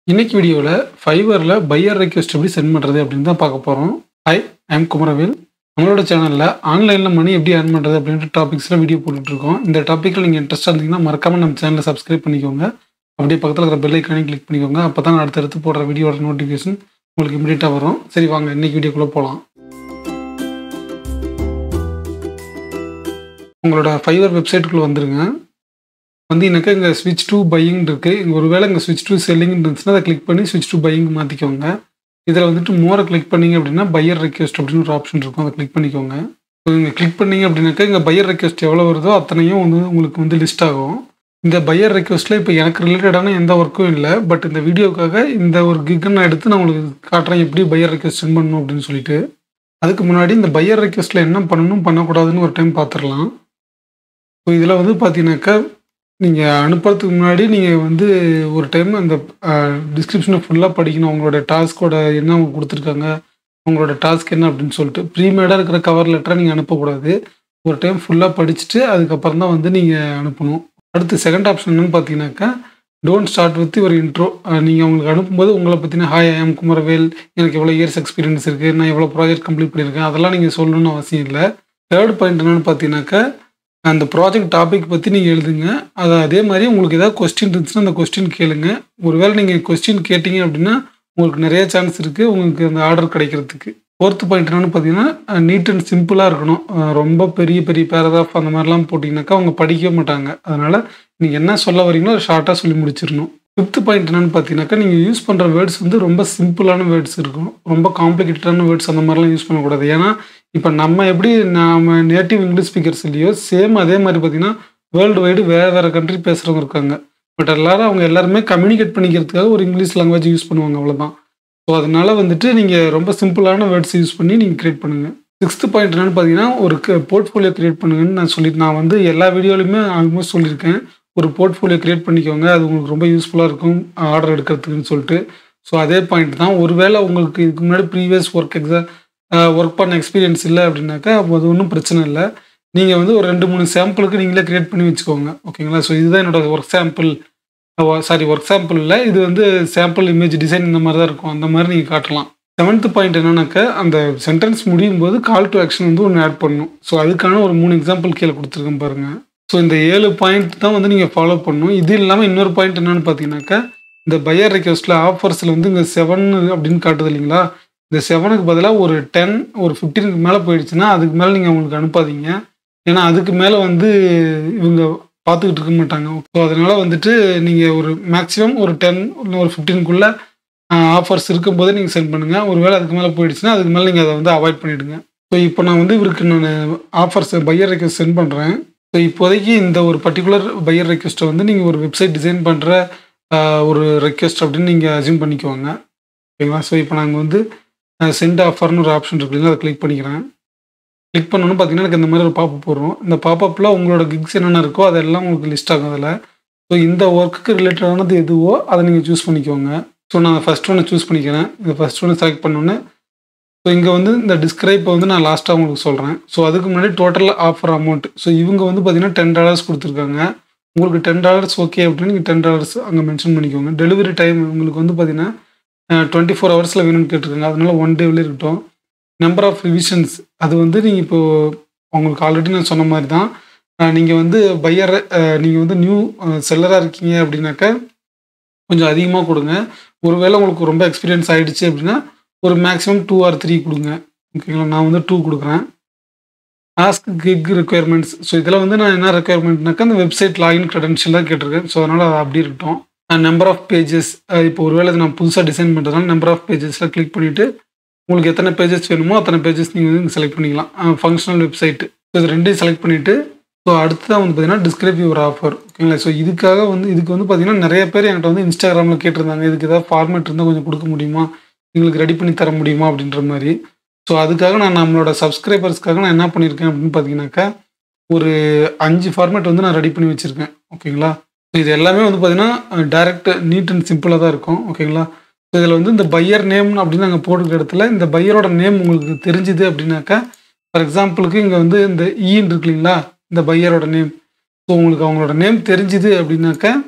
இன்னைக்கு வீடியோவில் ஃபைவரில் பையர் ரெக்வெஸ்ட் எப்படி சென்ட் பண்ணுறது அப்படின்னு தான் பார்க்க போகிறோம் ஹாய் ஐம் குமரவேல் நம்மளோட சேனலில் ஆன்லைனில் மணி எப்படி ஏர்ன் பண்ணுறது அப்படின்ற டாபிக்ஸில் வீடியோ போட்டுட்ருக்கோம் இந்த டாப்பிக்கில் நீங்கள் இன்ட்ரெஸ்ட்டாக இருந்தீங்கன்னா மறக்காமல் நம்ம சேனலை சப்ஸ்கிரைப் பண்ணிக்கோங்க அப்படியே பக்கத்தில் இருக்கிற பெல் ஐக்கானே கிளிக் பண்ணிக்கோங்க அப்போ தான் அடுத்தடுத்து போடுற வீடியோட நோட்டிஃபிகேஷன் உங்களுக்கு இமீடியட்டாக வரும் சரி வாங்க இன்னைக்கு வீடியோக்குள்ளே போகலாம் உங்களோட ஃபைவர் வெப்சைட்டுக்குள்ளே வந்துருங்க வந்து எனக்கு இங்கே ஸ்விட்ச் டு பையிங் இருக்குது இங்கே ஒருவேளை இங்கே ஸ்விட்ச் டு செல்லிங் இருந்துச்சுன்னா அதை கிளிக் பண்ணி ஸ்விட்ச் டு பையிங் மாற்றிக்கோங்க இதில் வந்துட்டு மோரை கிளிக் பண்ணீங்க அப்படின்னா பையர் ரெக்வெஸ்ட் அப்படின்னு ஒரு ஆப்ஷன் இருக்கும் அதை கிளிக் பண்ணிக்கோங்க ஸோ இங்கே கிளிக் பண்ணீங்க அப்படின்னாக்கா இங்கே பையர் ரெக்வெஸ்ட் எவ்வளோ வருதோ அத்தனையும் வந்து உங்களுக்கு வந்து லிஸ்ட் ஆகும் இந்த பையர் ரெக்வெஸ்ட்டில் இப்போ எனக்கு ரிலேட்டடான எந்த ஒர்க்கும் இல்லை பட் இந்த வீடியோக்காக இந்த ஒரு கிக்கை நான் எடுத்து நான் உங்களுக்கு காட்டுறேன் எப்படி பையர் ரெக்வெஸ்ட் சென்ட் பண்ணணும் அப்படின்னு சொல்லிட்டு அதுக்கு முன்னாடி இந்த பையர் ரெக்வெஸ்ட்டில் என்ன பண்ணணும் பண்ணக்கூடாதுன்னு ஒரு டைம் பார்த்துடலாம் ஸோ இதில் வந்து பார்த்தீங்கன்னாக்கா நீங்கள் அனுப்புறதுக்கு முன்னாடி நீங்கள் வந்து ஒரு டைம் அந்த டிஸ்கிரிப்ஷனை ஃபுல்லாக படிக்கணும் அவங்களோட டாஸ்கோட என்ன அவங்க கொடுத்துருக்காங்க அவங்களோட டாஸ்க் என்ன அப்படின்னு சொல்லிட்டு ப்ரீமேடாக இருக்கிற கவர் லெட்டரை நீங்கள் அனுப்பக்கூடாது ஒரு டைம் ஃபுல்லாக படிச்சுட்டு அதுக்கப்புறம் தான் வந்து நீங்கள் அனுப்பணும் அடுத்து செகண்ட் ஆப்ஷன் என்னன்னு பார்த்தீங்கன்னாக்கா டோன்ட் ஸ்டார்ட் வித் ஒரு இன்ட்ரோ நீங்கள் அவங்களுக்கு அனுப்பும்போது உங்களை பற்றின ஹாய் ஐஎம் குமரவேல் எனக்கு எவ்வளோ இயர்ஸ் எக்ஸ்பீரியன்ஸ் இருக்குது நான் எவ்வளோ ப்ராஜெக்ட் கம்ப்ளீட் பண்ணியிருக்கேன் அதெல்லாம் நீங்கள் சொல்லணும்னு அவசியம் இல்லை தேர்ட் பாயிண்ட் என்னென்னு பார்த்தீங்கன்னாக்கா அந்த ப்ராஜெக்ட் டாபிக் பற்றி நீங்கள் எழுதுங்க அது அதே மாதிரி உங்களுக்கு ஏதாவது கொஸ்டின் இருந்துச்சுன்னா அந்த கொஸ்டின் கேளுங்க ஒருவேளை நீங்கள் கொஸ்டின் கேட்டிங்க அப்படின்னா உங்களுக்கு நிறைய சான்ஸ் இருக்குது உங்களுக்கு அந்த ஆர்டர் கிடைக்கிறதுக்கு ஃபோர்த்து பாயிண்ட் என்னென்னு பார்த்தீங்கன்னா நீட் அண்ட் சிம்பிளாக இருக்கணும் ரொம்ப பெரிய பெரிய பேராகிராஃப் அந்த மாதிரிலாம் போட்டிங்கனாக்கா அவங்க படிக்கவே மாட்டாங்க அதனால் நீங்கள் என்ன சொல்ல வரீங்களோ அதை ஷார்ட்டாக சொல்லி முடிச்சிடணும் ஃபிஃப்த் பாயிண்ட் என்னென்னு பார்த்தீங்கன்னாக்கா நீங்கள் யூஸ் பண்ணுற வேர்ட்ஸ் வந்து ரொம்ப சிம்பிளான வேர்ட்ஸ் இருக்கும் ரொம்ப காம்ப்ளிகேட்டடான வேர்ட்ஸ் அந்த மாதிரிலாம் யூஸ் பண்ணக்கூடாது ஏன்னா இப்போ நம்ம எப்படி நம்ம நேட்டிவ் இங்கிலீஷ் ஸ்பீக்கர்ஸ் இல்லையோ சேம் அதே மாதிரி பார்த்தீங்கன்னா வேர்ல்டு வைடு வேறு வேறு கண்ட்ரி பேசுகிறவங்க இருக்காங்க பட் எல்லாரும் அவங்க எல்லாருமே கம்யூனிகேட் பண்ணிக்கிறதுக்காக ஒரு இங்கிலீஷ் லாங்குவேஜ் யூஸ் பண்ணுவாங்க அவ்வளோதான் ஸோ அதனால வந்துட்டு நீங்கள் ரொம்ப சிம்பிளான வேர்ட்ஸ் யூஸ் பண்ணி நீங்கள் க்ரியேட் பண்ணுங்கள் சிக்ஸ்த் பாயிண்ட் என்னென்னு பார்த்தீங்கன்னா ஒரு போர்ட்ஃபோலியோ க்ரியேட் பண்ணுங்கன்னு நான் சொல்லி நான் வந்து எல்லா வீடியோலையுமே ஆல்மோஸ்ட் சொல்லியிருக்கேன் ஒரு போர்ட்ஃபோலியோ க்ரியேட் பண்ணிக்கோங்க அது உங்களுக்கு ரொம்ப யூஸ்ஃபுல்லாக இருக்கும் ஆர்டர் எடுக்கிறதுக்குன்னு சொல்லிட்டு ஸோ அதே பாயிண்ட் தான் ஒருவேளை உங்களுக்கு இதுக்கு முன்னாடி ப்ரீவியஸ் ஒர்க் எக்ஸாம் ஒர்க் பண்ண எக்ஸ்பீரியன்ஸ் இல்லை அப்படின்னாக்கா அது ஒன்றும் பிரச்சனை இல்லை நீங்கள் வந்து ஒரு ரெண்டு மூணு சாம்பிளுக்கு நீங்களே க்ரியேட் பண்ணி வச்சுக்கோங்க ஓகேங்களா ஸோ இதுதான் என்னோட work sample sorry work sample இல்லை இது வந்து சாம்பிள் இமேஜ் டிசைன் இந்த மாதிரி தான் இருக்கும் அந்த மாதிரி நீங்கள் காட்டலாம் செவன்த் பாயிண்ட் என்னன்னாக்கா அந்த சென்டென்ஸ் முடியும் போது கால் டு ஆக்ஷன் வந்து ஒன்று ஆட் பண்ணணும் ஸோ அதுக்கான ஒரு மூணு எக்ஸாம்பிள் கீழே கொடுத்துருக்கேன் பாருங்கள் ஸோ இந்த ஏழு பாயிண்ட் தான் வந்து நீங்கள் ஃபாலோ பண்ணணும் இது இல்லாமல் இன்னொரு பாயிண்ட் என்னென்னு பார்த்தீங்கன்னாக்கா இந்த பையர் ரெக்வஸ்ட்டில் ஆஃபர்ஸில் வந்து இங்கே செவன் அப்படின்னு காட்டுது இல்லைங்களா இந்த செவனுக்கு பதிலாக ஒரு டென் ஒரு ஃபிஃப்டீனுக்கு மேலே போயிடுச்சுன்னா அதுக்கு மேலே நீங்கள் அவங்களுக்கு அனுப்பாதீங்க ஏன்னா அதுக்கு மேலே வந்து இவங்க பார்த்துக்கிட்டு இருக்க மாட்டாங்க ஸோ அதனால் வந்துட்டு நீங்கள் ஒரு மேக்ஸிமம் ஒரு டென் இல்லை ஒரு ஃபிஃப்டீனுக்குள்ளே ஆஃபர்ஸ் இருக்கும்போதே நீங்கள் சென்ட் பண்ணுங்கள் ஒருவேளை அதுக்கு மேலே போயிடுச்சுன்னா அதுக்கு மேலே நீங்கள் அதை வந்து அவாய்ட் பண்ணிவிடுங்க ஸோ இப்போ நான் வந்து இவருக்கு நான் ஆஃபர்ஸ் பையர் ரெக்வஸ்ட் சென்ட் பண்ணுறேன் ஸோ இப்போதைக்கு இந்த ஒரு பர்டிகுலர் பையர் ரெக்வஸ்ட்டை வந்து நீங்கள் ஒரு வெப்சைட் டிசைன் பண்ணுற ஒரு ரெக்வஸ்ட் அப்படின்னு நீங்கள் அசியூம் பண்ணிக்குவாங்க ஓகேங்களா ஸோ இப்போ நாங்கள் வந்து சென்ட் ஆஃபர்னு ஒரு ஆப்ஷன் இருக்கு அதை கிளிக் பண்ணிக்கிறேன் கிளிக் பண்ணணும்னு பார்த்தீங்கன்னா எனக்கு இந்த மாதிரி ஒரு பாப்பப் வரும் இந்த பாப்பப்பில் உங்களோட கிக்ஸ் என்னென்ன இருக்கோ அதெல்லாம் உங்களுக்கு லிஸ்ட் ஆகும் அதில் ஸோ இந்த ஒர்க்குக்கு ரிலேட்டடானது எதுவோ அதை நீங்கள் சூஸ் பண்ணிக்கோங்க ஸோ நான் ஃபஸ்ட் ஒன்று சூஸ் பண்ணிக்கிறேன் இந்த ஃபஸ்ட் ஒன்று செலக்ட் பண்ணோன்னே ஸோ இங்கே வந்து இந்த டிஸ்கிரைப்பை வந்து நான் லாஸ்ட்டாக உங்களுக்கு சொல்கிறேன் ஸோ அதுக்கு முன்னாடி டோட்டல் ஆஃபர் அமௌண்ட் ஸோ இவங்க வந்து பார்த்தீங்கன்னா டென் டாலர்ஸ் கொடுத்துருக்காங்க உங்களுக்கு டென் டாலர்ஸ் ஓகே அப்படின்னு நீங்கள் டென் டாலர்ஸ் அங்கே மென்ஷன் பண்ணிக்கோங்க டெலிவரி டைம் உங்களுக்கு வந்து பார்த்தீங்கன்னா டுவெண்ட்டி ஃபோர் ஹவர்ஸில் வேணும்னு கேட்டிருக்காங்க அதனால ஒன் டேவில் இருக்கட்டும் நம்பர் ஆஃப் ரிவிஷன்ஸ் அது வந்து நீங்கள் இப்போது உங்களுக்கு ஆல்ரெடி நான் சொன்ன மாதிரி தான் நீங்கள் வந்து பையர் நீங்கள் வந்து நியூ செல்லராக இருக்கீங்க அப்படின்னாக்கா கொஞ்சம் அதிகமாக கொடுங்க ஒருவேளை உங்களுக்கு ரொம்ப எக்ஸ்பீரியன்ஸ் ஆகிடுச்சு அப்படின்னா ஒரு மேக்ஸிமம் டூ ஆர் த்ரீ கொடுங்க ஓகேங்களா நான் வந்து டூ கொடுக்குறேன் ஆஸ்க் கிக் ரெக்குயர்மெண்ட்ஸ் ஸோ இதில் வந்து நான் என்ன ரெக்குயர்மெண்ட்னாக்கா அந்த வெப்சைட் லாகின் க்ரெடென்ஷியல் தான் கேட்டிருக்கேன் ஸோ அதனால் அது அப்படி இருக்கட்டும் நம்பர் ஆஃப் பேஜஸ் இப்போ ஒருவேளை நான் புதுசாக டிசைன் பண்ணுறதுனால நம்பர் ஆஃப் பேஜஸில் கிளிக் பண்ணிவிட்டு உங்களுக்கு எத்தனை பேஜஸ் வேணுமோ அத்தனை பேஜஸ் நீங்கள் வந்து செலக்ட் பண்ணிக்கலாம் ஃபங்க்ஷனல் வெப்சைட்டு ஸோ இது ரெண்டையும் செலக்ட் பண்ணிவிட்டு ஸோ அடுத்து தான் வந்து பார்த்தீங்கன்னா டிஸ்கிரைப் யுவர் ஆஃபர் ஓகேங்களா ஸோ இதுக்காக வந்து இதுக்கு வந்து பார்த்தீங்கன்னா நிறைய பேர் என்கிட்ட வந்து இன்ஸ்டாகிராமில் கேட்டிருந்தாங்க இதுக்கு ஏதாவது ஃபார்மேட் இருந்தால் கொஞ்சம் கொடுக்க முடியுமா எங்களுக்கு ரெடி பண்ணி தர முடியுமா அப்படின்ற மாதிரி ஸோ அதுக்காக நான் நம்மளோட சப்ஸ்கிரைபர்ஸ்க்காக நான் என்ன பண்ணியிருக்கேன் அப்படின்னு பார்த்தீங்கன்னாக்கா ஒரு அஞ்சு ஃபார்மேட் வந்து நான் ரெடி பண்ணி வச்சுருக்கேன் ஓகேங்களா ஸோ இது எல்லாமே வந்து பார்த்தீங்கன்னா டேரக்ட் நீட் அண்ட் சிம்பிளாக தான் இருக்கும் ஓகேங்களா ஸோ இதில் வந்து இந்த பையர் நேம் அப்படின்னு நாங்கள் போட்டுக்கிற இடத்துல இந்த பையரோட நேம் உங்களுக்கு தெரிஞ்சுது அப்படின்னாக்கா ஃபார் எக்ஸாம்பிளுக்கு இங்கே வந்து இந்த ஈன் இருக்கு இல்லைங்களா இந்த பையரோட நேம் ஸோ உங்களுக்கு அவங்களோட நேம் தெரிஞ்சுது அப்படின்னாக்கா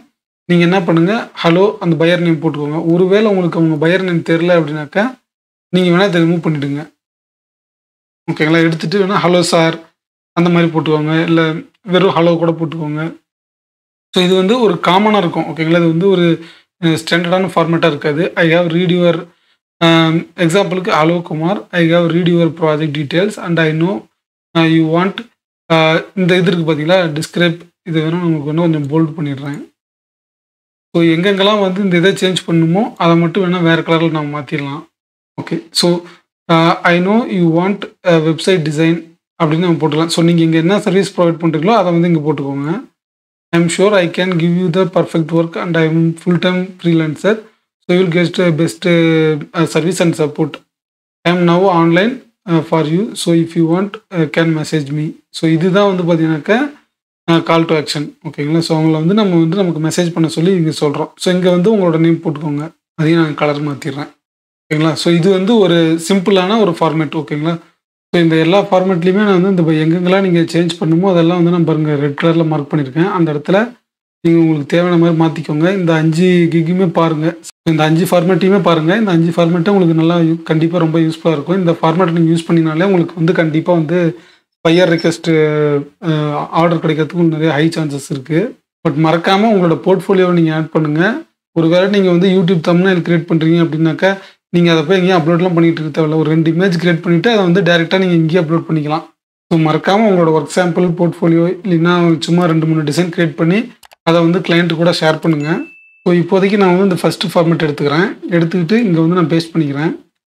நீங்கள் என்ன பண்ணுங்கள் ஹலோ அந்த பையர் நேம் போட்டுக்கோங்க ஒருவேளை உங்களுக்கு அவங்க பையர் நேம் தெரில அப்படின்னாக்கா நீங்கள் வேணால் இதை ரிமூவ் பண்ணிவிடுங்க ஓகேங்களா எடுத்துகிட்டு வேணால் ஹலோ சார் அந்த மாதிரி போட்டுக்கோங்க இல்லை வெறும் ஹலோ கூட போட்டுக்கோங்க ஸோ இது வந்து ஒரு காமனாக இருக்கும் ஓகேங்களா இது வந்து ஒரு ஸ்டாண்டர்டான ஃபார்மேட்டாக இருக்காது ஐ ஹாவ் ரீட் யுவர் எக்ஸாம்பிளுக்கு hello Kumar I have read your project details and I know you want இந்த இது இருக்குது பார்த்தீங்களா டிஸ்கிரைப் இது வேணும் நமக்கு வேணும் கொஞ்சம் போல்ட் பண்ணிடுறேன் ஸோ எங்கெங்கெல்லாம் வந்து இந்த இதை சேஞ்ச் பண்ணணுமோ அதை மட்டும் வேணால் வேறு கலரில் நம்ம மாற்றிடலாம் okay so I know you want website design அப்படின்னு நம்ம போட்டுக்கலாம் ஸோ நீங்கள் இங்கே என்ன சர்வீஸ் ப்ரொவைட் பண்ணுறீங்களோ அதை வந்து இங்கே போட்டுக்கோங்க I am sure I can give you the perfect work and I am full time freelancer so will get best service and support I am now online for you so if you want can message me so இதுதான் வந்து பார்த்தீங்கன்னாக்கா call to action ஓகேங்களா so அவங்கள வந்து நம்ம வந்து நமக்கு message பண்ண சொல்லி இங்கே சொல்கிறோம் ஸோ இங்கே வந்து உங்களோட நேம் போட்டுக்கோங்க அதையும் நான் கலர் மாற்றிடுறேன் ஓகேங்களா ஸோ இது வந்து ஒரு சிம்பிளான ஒரு ஃபார்மேட் ஓகேங்களா ஸோ இந்த எல்லா ஃபார்மேட்லேயுமே நான் வந்து இந்த எங்கெங்கெல்லாம் நீங்கள் சேஞ்ச் பண்ணுமோ அதெல்லாம் வந்து நான் பாருங்கள் ரெட் கலரில் மார்க் பண்ணியிருக்கேன் அந்த இடத்துல நீங்கள் உங்களுக்கு தேவையான மாதிரி மாற்றிக்கோங்க இந்த அஞ்சு கிக்குமே பாருங்கள் இந்த அஞ்சு ஃபார்மேட்டையுமே பாருங்கள் இந்த அஞ்சு ஃபார்மேட்டும் உங்களுக்கு நல்லா கண்டிப்பாக ரொம்ப யூஸ்ஃபுல்லாக இருக்கும் இந்த ஃபார்மேட்டை நீங்கள் யூஸ் பண்ணினாலே உங்களுக்கு வந்து கண்டிப்பாக வந்து பையர் ரிக்வெஸ்ட்டு ஆர்டர் கிடைக்கிறதுக்கு நிறைய ஹை சான்சஸ் இருக்குது பட் மறக்காமல் உங்களோட போர்ட்ஃபோலியோவை நீங்கள் ஆட் பண்ணுங்கள் ஒருவேளை நீங்கள் வந்து யூடியூப் தமிழ் கிரியேட் பண்ணுறீங்க அப்படின்னாக்கா நீங்கள் அதை போய் எங்கேயும் அப்லோட்லாம் பண்ணிட்டு இருக்க தேவையில்ல ஒரு ரெண்டு இமேஜ் கிரியேட் பண்ணிவிட்டு அதை வந்து டேரெக்டாக நீங்கள் இங்கேயே அப்லோட் பண்ணிக்கலாம் ஸோ மறக்காமல் உங்களோட ஒர்க் சாம்பிள் போர்ட்ஃபோலியோ இல்லைன்னா சும்மா ரெண்டு மூணு டிசைன் கிரியேட் பண்ணி அதை வந்து கிளைண்ட்டு கூட ஷேர் பண்ணுங்கள் ஸோ இப்போதைக்கு நான் வந்து இந்த ஃபஸ்ட்டு ஃபார்மேட் எடுத்துக்கிறேன் எடுத்துக்கிட்டு இங்கே வந்து நான் பேஸ்ட் பண்ணிக்கிறேன்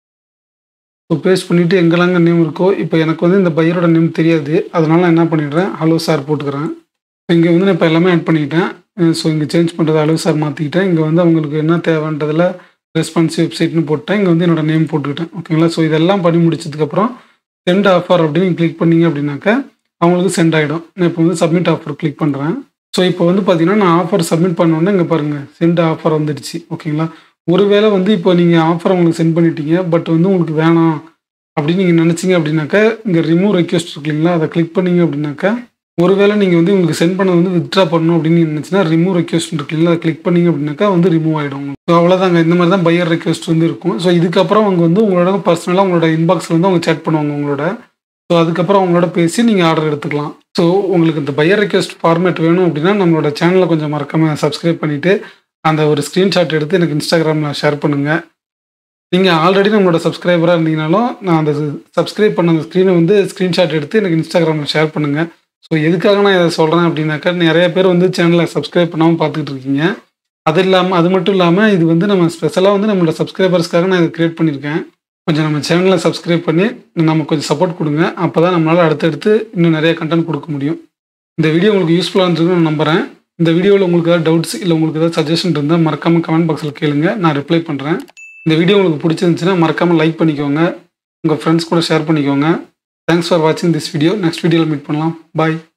ஸோ பேஸ்ட் பண்ணிவிட்டு எங்கெல்லாங்க நேம் இருக்கோ இப்போ எனக்கு வந்து இந்த பையரோட நேம் தெரியாது அதனால நான் என்ன பண்ணிடுறேன் ஹலோ சார் போட்டுக்கிறேன் இங்கே வந்து நான் இப்போ எல்லாமே ஆட் பண்ணிக்கிட்டேன் ஸோ இங்கே சேஞ்ச் பண்ணுறது ஹலோ சார் மாற்றிக்கிட்டேன் இங்கே வந்து அவங்களுக்கு என்ன தேவைன்றதில் ரெஸ்பான்ஸ் வெப்சைட்னு போட்டேன் இங்கே வந்து என்னோட நேம் போட்டுக்கிட்டேன் ஓகேங்களா ஸோ இதெல்லாம் பண்ணி முடிச்சதுக்கப்புறம் சென்ட் ஆஃபர் அப்படின்னு கிளிக் பண்ணீங்க அப்படின்னாக்கா அவங்களுக்கு சென்ட் ஆகிடும் நான் இப்போ வந்து சப்மிட் ஆஃபர் கிளிக் பண்ணுறேன் ஸோ இப்போ வந்து பார்த்தீங்கன்னா நான் ஆஃபர் சப்மிட் பண்ணோன்னே இங்கே பாருங்கள் சென்ட் ஆஃபர் வந்துடுச்சு ஓகேங்களா ஒருவேளை வந்து இப்போ நீங்கள் ஆஃபர் அவங்களுக்கு சென்ட் பண்ணிட்டீங்க பட் வந்து உங்களுக்கு வேணாம் அப்படின்னு நீங்கள் நினச்சிங்க அப்படின்னாக்கா இங்கே ரிமூவ் ரெக்வஸ்ட் இருக்கு இல்லைங்களா அதை கிளிக் பண்ணீங்க அப்படின்னாக்கா ஒருவேளை நீங்கள் வந்து உங்களுக்கு சென்ட் பண்ண வந்து வித்ட்ரா பண்ணணும் அப்படின்னு நினச்சினா ரிமூவ் ரெக்வஸ்ட் இருக்கு இல்லைங்களா அதை கிளிக் பண்ணீங்க அப்படின்னாக்கா வந்து ரிமூவ் ஆகிடும் ஸோ அவ்வளோதாங்க இந்த மாதிரி தான் பையர் ரெக்வஸ்ட் வந்து இருக்கும் ஸோ இதுக்கப்புறம் அவங்க வந்து உங்களோட பர்சனலாக உங்களோட இன்பாக்ஸில் வந்து அவங்க சேட் பண்ணுவாங்க உங்களோட ஸோ அதுக்கப்புறம் அவங்களோட பேசி நீங்கள் ஆர்டர் எடுத்துக்கலாம் ஸோ உங்களுக்கு இந்த பையர் ரெக்வஸ்ட் ஃபார்மேட் வேணும் அப்படின்னா நம்மளோட சேனலை கொஞ்சம் மறக்காமல் சப்ஸ்கிரைப் பண்ணிவிட்டு அந்த ஒரு ஸ்க்ரீன்ஷாட் எடுத்து எனக்கு இன்ஸ்டாகிராமில் ஷேர் பண்ணுங்கள் நீங்கள் ஆல்ரெடி நம்மளோட சப்ஸ்கிரைபராக இருந்தீங்கனாலும் நான் அந்த சப்ஸ்கிரைப் பண்ண அந்த ஸ்க்ரீனை வந்து ஸ்க்ரீன்ஷாட் எடுத்து எனக்கு இன்ஸ்டாகிராமில் ஷேர் பண்ணுங்கள் ஸோ எதுக்காக நான் இதை சொல்கிறேன் அப்படின்னாக்கா நிறைய பேர் வந்து சேனலை சப்ஸ்கிரைப் பண்ணாமல் பார்த்துக்கிட்டு இருக்கீங்க அது இல்லாமல் அது மட்டும் இல்லாமல் இது வந்து நம்ம ஸ்பெஷலாக வந்து நம்மளோட சப்ஸ்கிரைபர்ஸ்க்காக நான் இதை க்ரியேட் பண்ணியிருக்கேன் கொஞ்சம் நம்ம சேனலை சப்ஸ்கிரைப் பண்ணி நம்ம கொஞ்சம் சப்போர்ட் கொடுங்க அப்போ தான் நம்மளால் அடுத்தடுத்து இன்னும் நிறைய கண்டென்ட் கொடுக்க முடியும் இந்த வீடியோ உங்களுக்கு யூஸ்ஃபுல்லாக இருந்துருக்குன்னு நான் நம்புகிறேன் இந்த வீடியோவில் உங்களுக்கு ஏதாவது டவுட்ஸ் இல்லை உங்களுக்கு ஏதாவது சஜஷன் இருந்தால் மறக்காமல் கமெண்ட் பாக்ஸில் கேளுங்க நான் ரிப்ளை பண்ணுறேன் இந்த வீடியோ உங்களுக்கு பிடிச்சிருந்துச்சுன்னா மறக்காமல் லைக் பண்ணிக்கோங்க உங்கள் ஃப்ரெண்ட்ஸ் கூட ஷேர் பண்ணிக்கோங்க தேங்க்ஸ் ஃபார் வாட்சிங் திஸ் வீடியோ நெக்ஸ்ட் வீடியோவில் மீட் பண்ணலாம் பாய்